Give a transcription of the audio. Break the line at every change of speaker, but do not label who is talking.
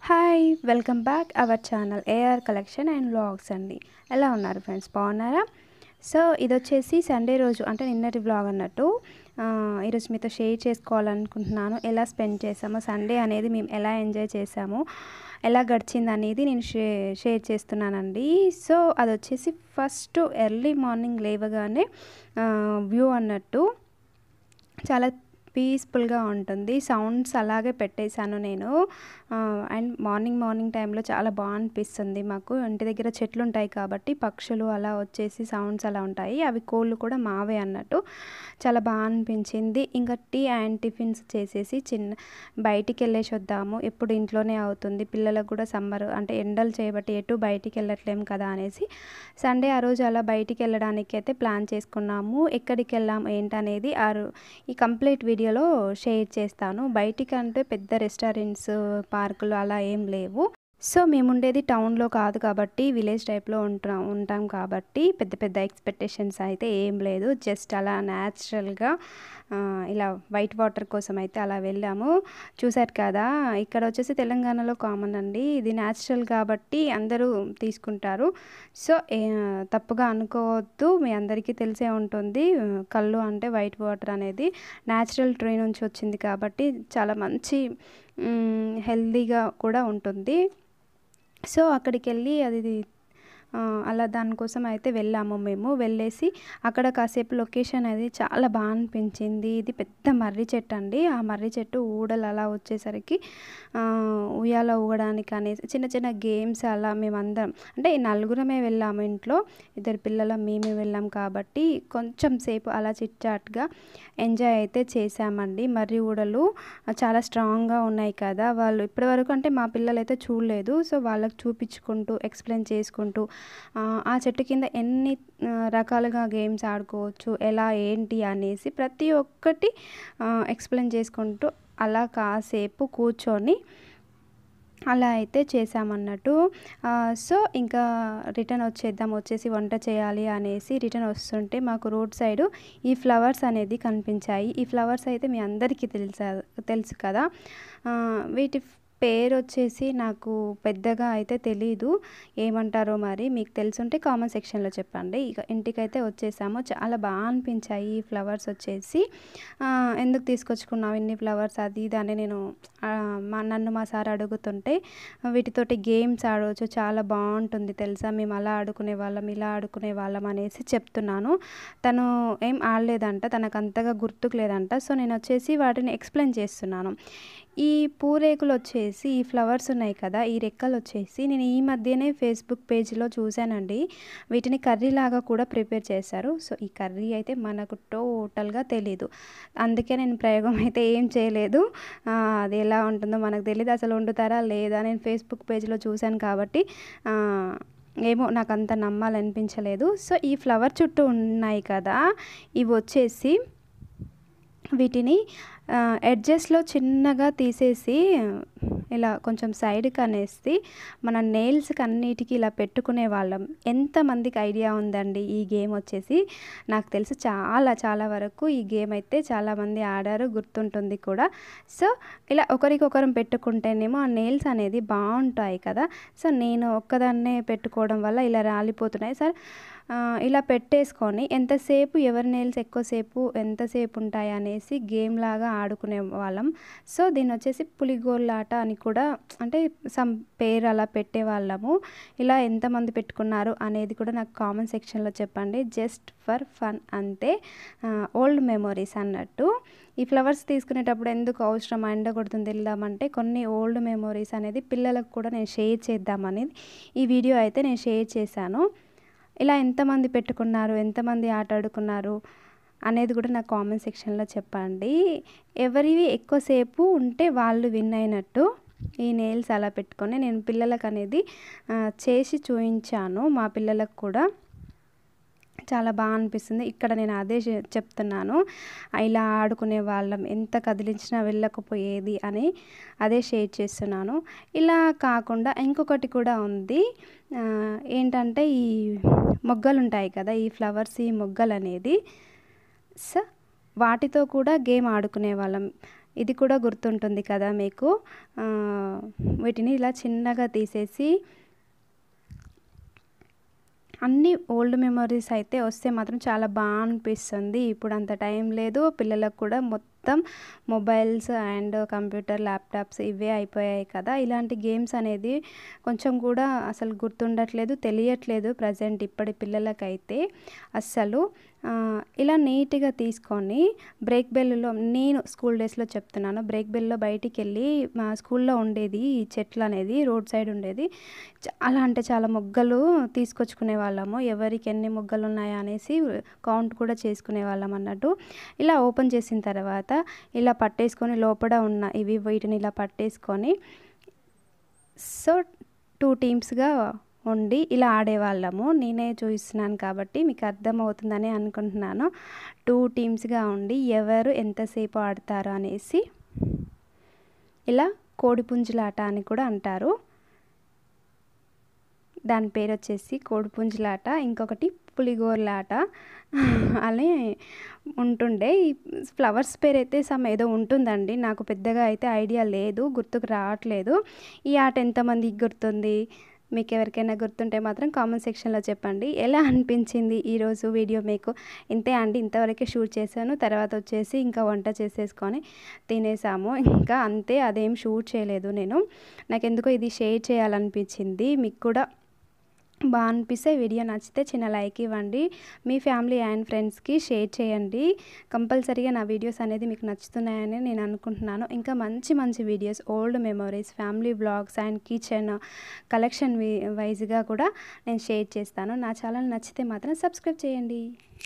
hi welcome back our channel AR collection and vlogs అండి ఎలా ఉన్నారు ఫ్రెండ్స్ బాగున్నారా సో ఇది వచ్చేసి సండే రోజు అంటే నిన్నటి వ్లాగ్ అన్నట్టు ఆ, ఈరోజు మీతో షేర్ చేసుకోవాలనుకుంటున్నాను ఎలా స్పెండ్ చేసామో సండే అనేది మేము ఎలా ఎంజాయ్ చేసామో ఎలా గడిచింది అనేది నేను షే షేర్ చేస్తున్నానండి సో అది వచ్చేసి ఫస్ట్ ఎర్లీ మార్నింగ్ లేవగానే వ్యూ అన్నట్టు చాలా పీస్ఫుల్గా ఉంటుంది సౌండ్స్ అలాగే పెట్టేశాను నేను అండ్ మార్నింగ్ మార్నింగ్ టైంలో చాలా బాగా అనిపిస్తుంది మాకు ఇంటి దగ్గర చెట్లు ఉంటాయి కాబట్టి పక్షులు అలా వచ్చేసి సౌండ్స్ అలా ఉంటాయి అవి కోళ్ళు కూడా మావే అన్నట్టు చాలా బాగా అనిపించింది ఇంకా టీ అండ్ టిఫిన్స్ చేసేసి చిన్న బయటికి వెళ్ళేసి వద్దాము ఎప్పుడు ఇంట్లోనే అవుతుంది పిల్లలకు కూడా సమ్మర్ అంటే ఎండలు చేయబట్టి ఎటు బయటికి వెళ్ళట్లేం కదా అనేసి సండే ఆ రోజు అలా బయటికి వెళ్ళడానికి అయితే ప్లాన్ చేసుకున్నాము ఎక్కడికి వెళ్ళాం ఏంటనేది ఆ రో- ఈ కంప్లీట్ వీడియోలో షేర్ చేస్తాను బయటికి అంటే పెద్ద రెస్టారెంట్స్ పార్కులు అలా ఏం లేవు సో మేము ఉండేది టౌన్లో కాదు కాబట్టి విలేజ్ టైప్లో ఉంటాం ఉంటాం కాబట్టి పెద్ద పెద్ద ఎక్స్పెక్టేషన్స్ అయితే ఏం లేదు జస్ట్ అలా న్యాచురల్గా ఇలా వైట్ వాటర్ కోసం అయితే అలా వెళ్ళాము చూసారు కదా ఇక్కడ వచ్చేసి తెలంగాణలో కామన్ అండి ఇది న్యాచురల్ కాబట్టి అందరూ తీసుకుంటారు సో ఏ- తప్పుగా అనుకోవద్దు మీ అందరికీ తెలిసే ఉంటుంది కళ్ళు అంటే వైట్ వాటర్ అనేది న్యాచురల్ ట్రీ నుంచి వచ్చింది కాబట్టి చాలా మంచి హెల్దీగా కూడా ఉంటుంది సో అక్కడికి వెళ్ళి అది ఆ, అలా దానికోసం అయితే వెళ్ళాము మేము వెళ్ళేసి అక్కడ కాసేపు లొకేషన్ అది చాలా బాగా అనిపించింది ఇది పెద్ద మర్రి చెట్టు అండి ఆ మర్రి చెట్టు ఊడలు అలా వచ్చేసరికి ఆ, ఉయ్యాల ఊగడానికి అనేసి చిన్న చిన్న గేమ్స్ అలా మేమందరం అంటే ఈ నలుగురమే వెళ్ళాము ఇంట్లో ఇద్దరు పిల్లల మేమే వెళ్ళాం కాబట్టి కొంచెం సేపు అలా చిట్చాట్గా ఎంజాయ్ అయితే చేసామండి మర్రి ఊడలు చాలా స్ట్రాంగ్గా ఉన్నాయి కదా వాళ్ళు ఇప్పటివరకు అంటే మా పిల్లలు అయితే చూడలేదు సో వాళ్ళకి చూపించుకుంటూ ఎక్స్ప్లెయిన్ చేసుకుంటూ ఆ, ఆ చెట్టు కింద ఎన్ని ఆ, రకాలుగా గేమ్స్ ఆడుకోవచ్చు ఎలా ఏంటి అనేసి ప్రతి ఒక్కటి ఎక్స్ప్లెయిన్ చేసుకుంటూ అలా కాసేపు కూర్చొని అలా అయితే చేసామన్నట్టు ఆ, సో ఇంకా రిటర్న్ వచ్చేద్దాం వచ్చేసి వంట చేయాలి అనేసి రిటర్న్ వస్తుంటే మాకు రోడ్ సైడ్ ఈ ఫ్లవర్స్ అనేది కనిపించాయి ఈ ఫ్లవర్స్ అయితే మీ అందరికీ తెలుసా తెలుసు కదా ఆ, వీటి పేరు వచ్చేసి నాకు పెద్దగా అయితే తెలీదు ఏమంటారో మరి మీకు తెలుసుంటే కామెంట్ సెక్షన్లో చెప్పండి ఇక ఇంటికైతే వచ్చేసాము చాలా బాగా అనిపించాయి ఈ ఫ్లవర్స్ వచ్చేసి ఆ, ఎందుకు తీసుకొచ్చుకున్నావు ఇన్ని ఫ్లవర్స్ అది ఇది అని నేను ఆ, మా నన్ను మా సార్ అడుగుతుంటే వీటితోటి గేమ్స్ ఆడవచ్చు చాలా బాగుంటుంది తెలుసా మేము అలా ఆడుకునే వాళ్ళం ఇలా ఆడుకునే వాళ్ళం అనేసి చెప్తున్నాను తను ఏం ఆడలేదంట తనకు అంతగా గుర్తుకు లేదంట సో నేను వచ్చేసి వాటిని ఎక్స్ప్లెయిన్ చేస్తున్నాను ఈ పూరేకులు వచ్చేసి ఈ ఫ్లవర్స్ ఉన్నాయి కదా ఈ రెక్కలు వచ్చేసి నేను ఈ మధ్యనే ఫేస్బుక్ పేజ్లో చూశానండి వీటిని కర్రీ లాగా కూడా ప్రిపేర్ చేశారు సో ఈ కర్రీ అయితే మనకు టోటల్గా తెలీదు అందుకే నేను ప్రయోగం అయితే ఏం చేయలేదు ఆ, అది ఎలా ఉంటుందో మనకు తెలియదు అసలు వండుతారా లేదా నేను ఫేస్బుక్ పేజ్లో చూశాను కాబట్టి ఆ, ఏమో నాకు అంత నమ్మాలనిపించలేదు సో ఈ ఫ్లవర్ చుట్టూ ఉన్నాయి కదా ఇవి వచ్చేసి వీటిని ఎడ్జెస్లో చిన్నగా తీసేసి ఇలా కొంచెం సైడ్కి అనేసి మన నెయిల్స్కి అన్నిటికీ ఇలా పెట్టుకునే వాళ్ళం ఎంతమందికి ఐడియా ఉందండి ఈ గేమ్ వచ్చేసి నాకు తెలిసి చాలా చాలా వరకు ఈ గేమ్ అయితే చాలామంది ఆడారు గుర్తుంటుంది కూడా సో ఇలా ఒకరికొకరం పెట్టుకుంటేనేమో ఆ నెయిల్స్ అనేది బాగుంటాయి కదా సో నేను ఒక్కదాన్నే పెట్టుకోవడం వల్ల ఇలా రాలిపోతున్నాయి సార్ ఆ, ఇలా పెట్టేసుకొని ఎంతసేపు ఎవరి నెయిల్స్ ఎక్కువసేపు ఎంతసేపు ఉంటాయి అనేసి గేమ్ లాగా ఆడుకునే వాళ్ళం సో దీన్ని వచ్చేసి పులిగోళ్ళాట అని కూడా అంటే సమ్ పేరు అలా పెట్టేవాళ్ళము ఇలా ఎంతమంది పెట్టుకున్నారు అనేది కూడా నాకు కామెంట్ సెక్షన్లో చెప్పండి జస్ట్ ఫర్ ఫన్ అంతే ఓల్డ్ మెమొరీస్ అన్నట్టు ఈ ఫ్లవర్స్ తీసుకునేటప్పుడు ఎందుకు అవసరం ఎండ కొడుతుంది వెళ్దామంటే కొన్ని ఓల్డ్ మెమొరీస్ అనేది పిల్లలకు కూడా నేను షేర్ చేద్దామనేది ఈ వీడియో అయితే నేను షేర్ చేశాను ఇలా ఎంతమంది పెట్టుకున్నారు ఎంతమంది ఆట ఆడుకున్నారు అనేది కూడా నాకు కామెంట్ సెక్షన్లో చెప్పండి ఎవరివి ఎక్కువసేపు ఉంటే వాళ్ళు విన్ అయినట్టు ఈ నెయిల్స్ అలా పెట్టుకొని నేను పిల్లలకు అనేది ఆ, చేసి చూపించాను మా పిల్లలకు కూడా చాలా బాగా అనిపిస్తుంది ఇక్కడ నేను అదే చె- చెప్తున్నాను ఇలా ఆడుకునే వాళ్ళం ఎంత కదిలించినా వెళ్ళకపోయేది అని అదే షేర్ చేస్తున్నాను ఇలా కాకుండా ఇంకొకటి కూడా ఉంది ఆ, ఏంటంటే ఈ మొగ్గలు ఉంటాయి కదా ఈ ఫ్లవర్స్ ఈ మొగ్గలు అనేది సో వాటితో కూడా గేమ్ ఆడుకునే వాళ్ళం ఇది కూడా గుర్తుంటుంది కదా మీకు ఆ, వీటిని ఇలా చిన్నగా తీసేసి అన్ని ఓల్డ్ మెమరీస్ అయితే వస్తే మాత్రం చాలా బాగా అనిపిస్తుంది ఇప్పుడు అంత టైం లేదు పిల్లలకు కూడా మొత్తం మొబైల్స్ అండ్ కంప్యూటర్ ల్యాప్టాప్స్ ఇవే అయిపోయాయి కదా ఇలాంటి గేమ్స్ అనేది కొంచెం కూడా అసలు గుర్తుండట్లేదు తెలియట్లేదు ప్రజెంట్ ఇప్పటి పిల్లలకైతే అస్సలు ఆ, ఇలా నీట్గా తీసుకొని బ్రేక్ బెల్లో నేను స్కూల్ డేస్లో చెప్తున్నాను బ్రేక్ బెల్లో బయటికి వెళ్ళి మా స్కూల్లో ఉండేది ఈ చెట్లు అనేది రోడ్ సైడ్ ఉండేది చాలా అంటే చాలా మొగ్గలు తీసుకొచ్చుకునే వాళ్ళము ఎవరికి ఎన్ని మొగ్గలు ఉన్నాయా అనేసి కౌంట్ కూడా చేసుకునే వాళ్ళం అన్నట్టు ఇలా ఓపెన్ చేసిన తర్వాత ఇలా పట్టేసుకొని లోపల ఉన్న ఇవి వీటిని ఇలా పట్టేసుకొని సో టూ టీమ్స్గా ఉండి ఇలా ఆడేవాళ్ళము నేనే చూపిస్తున్నాను కాబట్టి మీకు అర్థమవుతుందని అనుకుంటున్నాను టూ టీమ్స్గా ఉండి ఎవరు ఎంతసేపు ఆడతారు అనేసి ఇలా కోడిపుంజులాట అని కూడా అంటారు దాని పేరు వచ్చేసి కోడిపుంజులాట ఇంకొకటి పులిగోర్లాట అని ఉంటుండే ఈ ఫ్లవర్స్ పేరు అయితే సమ్ ఏదో ఉంటుందండి నాకు పెద్దగా అయితే ఐడియా లేదు గుర్తుకు రావట్లేదు ఈ ఆట ఎంతమందికి గుర్తుంది మీకు ఎవరికైనా గుర్తుంటే మాత్రం కామెంట్ సెక్షన్లో చెప్పండి ఎలా అనిపించింది ఈరోజు వీడియో మీకు ఇంతే అండి ఇంతవరకే షూట్ చేశాను తర్వాత వచ్చేసి ఇంకా వంట చేసేసుకొని తినేసాము ఇంకా అంతే అదేం షూట్ చేయలేదు నేను నాకు ఎందుకో ఇది షేర్ చేయాలనిపించింది మీకు కూడా బాగా అనిపిస్తే వీడియో నచ్చితే చిన్న లైక్ ఇవ్వండి మీ ఫ్యామిలీ అండ్ ఫ్రెండ్స్కి షేర్ చేయండి కంపల్సరీగా నా వీడియోస్ అనేది మీకు నచ్చుతున్నాయని నేను అనుకుంటున్నాను ఇంకా మంచి మంచి videos old memories family vlogs and kitchen collection వైజ్గా కూడా నేను షేర్ చేస్తాను నా ఛానల్ నచ్చితే మాత్రం సబ్స్క్రైబ్ చేయండి